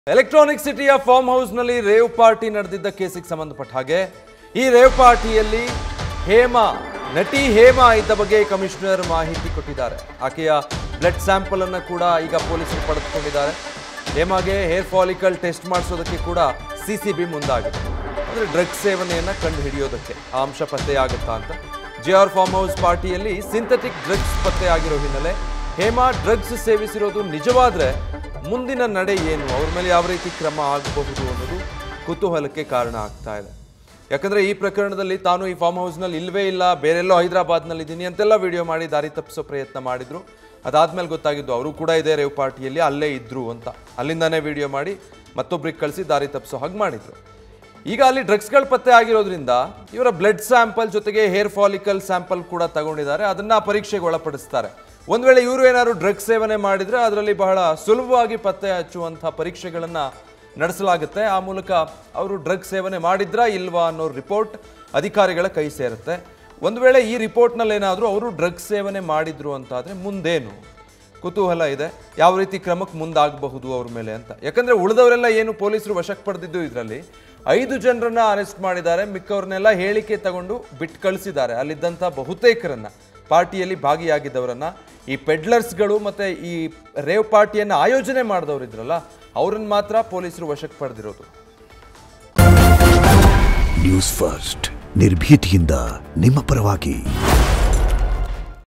electronic ಸಿಟಿಯ form ಹೌಸ್ನಲ್ಲಿ rave party ನಡೆದಿದ್ದ ಕೇಸಿಗೆ ಸಂಬಂಧಪಟ್ಟ ಹಾಗೆ ಈ ರೇವ್ ಪಾರ್ಟಿಯಲ್ಲಿ ಹೇಮಾ ನಟಿ ಹೇಮಾ ಇದ್ದ ಬಗ್ಗೆ ಕಮಿಷನರ್ ಮಾಹಿತಿ ಕೊಟ್ಟಿದ್ದಾರೆ ಆಕೆಯ ಬ್ಲಡ್ ಸ್ಯಾಂಪಲ್ ಅನ್ನು ಕೂಡ ಈಗ ಪೊಲೀಸರು ಪಡೆದುಕೊಂಡಿದ್ದಾರೆ ಹೇಮಾಗೆ ಹೇರ್ ಫಾಲಿಕಲ್ ಟೆಸ್ಟ್ ಮಾಡಿಸೋದಕ್ಕೆ ಕೂಡ ಸಿ ಸಿ ಬಿ ಮುಂದಾಗಿದೆ ಅಂದರೆ ಡ್ರಗ್ಸ್ ಸೇವನೆಯನ್ನು ಕಂಡು ಹಿಡಿಯೋದಕ್ಕೆ ಆ ಅಂಶ ಪತ್ತೆಯಾಗುತ್ತಾ ಅಂತ ಜೆ ಆರ್ ಫಾರ್ಮ್ ಹೌಸ್ ಪಾರ್ಟಿಯಲ್ಲಿ ಸಿಂಥೆಟಿಕ್ ಡ್ರಗ್ಸ್ ಪತ್ತೆಯಾಗಿರೋ ಹಿನ್ನೆಲೆ ಹೇಮಾ ಡ್ರಗ್ಸ್ ಸೇವಿಸಿರೋದು ನಿಜವಾದ್ರೆ ಮುಂದಿನ ನಡೆ ಏನು ಅವ್ರ ಮೇಲೆ ಯಾವ ರೀತಿ ಕ್ರಮ ಆಗಬಹುದು ಅನ್ನೋದು ಕುತೂಹಲಕ್ಕೆ ಕಾರಣ ಆಗ್ತಾ ಇದೆ ಯಾಕಂದ್ರೆ ಈ ಪ್ರಕರಣದಲ್ಲಿ ತಾನು ಈ ಫಾರ್ಮ್ ಹೌಸ್ನಲ್ಲಿ ಇಲ್ವೇ ಇಲ್ಲ ಬೇರೆಲ್ಲೋ ಹೈದರಾಬಾದ್ನಲ್ಲಿ ಇದ್ದೀನಿ ಅಂತೆಲ್ಲ ವಿಡಿಯೋ ಮಾಡಿ ದಾರಿ ತಪ್ಪಿಸೋ ಪ್ರಯತ್ನ ಮಾಡಿದ್ರು ಅದಾದ್ಮೇಲೆ ಗೊತ್ತಾಗಿದ್ದು ಅವರು ಕೂಡ ಇದೇ ರೇವ್ ಪಾರ್ಟಿಯಲ್ಲಿ ಅಲ್ಲೇ ಇದ್ರು ಅಂತ ಅಲ್ಲಿಂದಾನೇ ವಿಡಿಯೋ ಮಾಡಿ ಮತ್ತೊಬ್ರಿಗೆ ಕಳಿಸಿ ದಾರಿ ತಪ್ಪಿಸೋ ಹಾಗೆ ಮಾಡಿದ್ರು ಈಗ ಅಲ್ಲಿ ಡ್ರಗ್ಸ್ಗಳು ಪತ್ತೆ ಆಗಿರೋದ್ರಿಂದ ಇವರ ಬ್ಲಡ್ ಸ್ಯಾಂಪಲ್ ಜೊತೆಗೆ ಹೇರ್ ಫಾಲಿಕಲ್ ಸ್ಯಾಂಪಲ್ ಕೂಡ ತಗೊಂಡಿದ್ದಾರೆ ಅದನ್ನ ಪರೀಕ್ಷೆಗೆ ಒಳಪಡಿಸ್ತಾರೆ ಒಂದ್ ವೇಳೆ ಇವರು ಏನಾದ್ರು ಡ್ರಗ್ಸ್ ಸೇವನೆ ಮಾಡಿದ್ರೆ ಅದರಲ್ಲಿ ಬಹಳ ಸುಲಭವಾಗಿ ಪತ್ತೆ ಹಚ್ಚುವಂತಹ ಪರೀಕ್ಷೆಗಳನ್ನ ನಡೆಸಲಾಗುತ್ತೆ ಆ ಮೂಲಕ ಅವರು ಡ್ರಗ್ ಸೇವನೆ ಮಾಡಿದ್ರಾ ಇಲ್ವಾ ಅನ್ನೋ ರಿಪೋರ್ಟ್ ಅಧಿಕಾರಿಗಳ ಕೈ ಸೇರುತ್ತೆ ಒಂದು ವೇಳೆ ಈ ರಿಪೋರ್ಟ್ನಲ್ಲಿ ಏನಾದರೂ ಅವರು ಡ್ರಗ್ ಸೇವನೆ ಮಾಡಿದ್ರು ಅಂತಾದ್ರೆ ಮುಂದೇನು ಕುತೂಹಲ ಇದೆ ಯಾವ ರೀತಿ ಕ್ರಮಕ್ಕೆ ಮುಂದಾಗಬಹುದು ಅವ್ರ ಮೇಲೆ ಅಂತ ಯಾಕಂದ್ರೆ ಉಳಿದವರೆಲ್ಲ ಏನು ಪೊಲೀಸರು ವಶಕ್ಕೆ ಪಡೆದಿದ್ದು ಇದರಲ್ಲಿ ಐದು ಜನರನ್ನ ಅರೆಸ್ಟ್ ಮಾಡಿದ್ದಾರೆ ಮಿಕ್ಕವ್ರನ್ನೆಲ್ಲ ಹೇಳಿಕೆ ತಗೊಂಡು ಬಿಟ್ಟು ಕಳಿಸಿದ್ದಾರೆ ಅಲ್ಲಿದ್ದಂಥ ಬಹುತೇಕರನ್ನ ಪಾರ್ಟಿಯಲ್ಲಿ ಭಾಗಿಯಾಗಿದ್ದವರನ್ನ ಈ ಪೆಡ್ಲರ್ಸ್ಗಳು ಮತ್ತೆ ಈ ರೇವ್ ಪಾರ್ಟಿಯನ್ನು ಆಯೋಜನೆ ಮಾಡಿದವರು ಇದ್ರಲ್ಲ ಅವ್ರನ್ನ ಮಾತ್ರ ಪೊಲೀಸರು ವಶಕ್ಕೆ ಪಡೆದಿರೋದು ನ್ಯೂಸ್ ಫಸ್ಟ್ ನಿರ್ಭೀತಿಯಿಂದ ನಿಮ್ಮ ಪರವಾಗಿ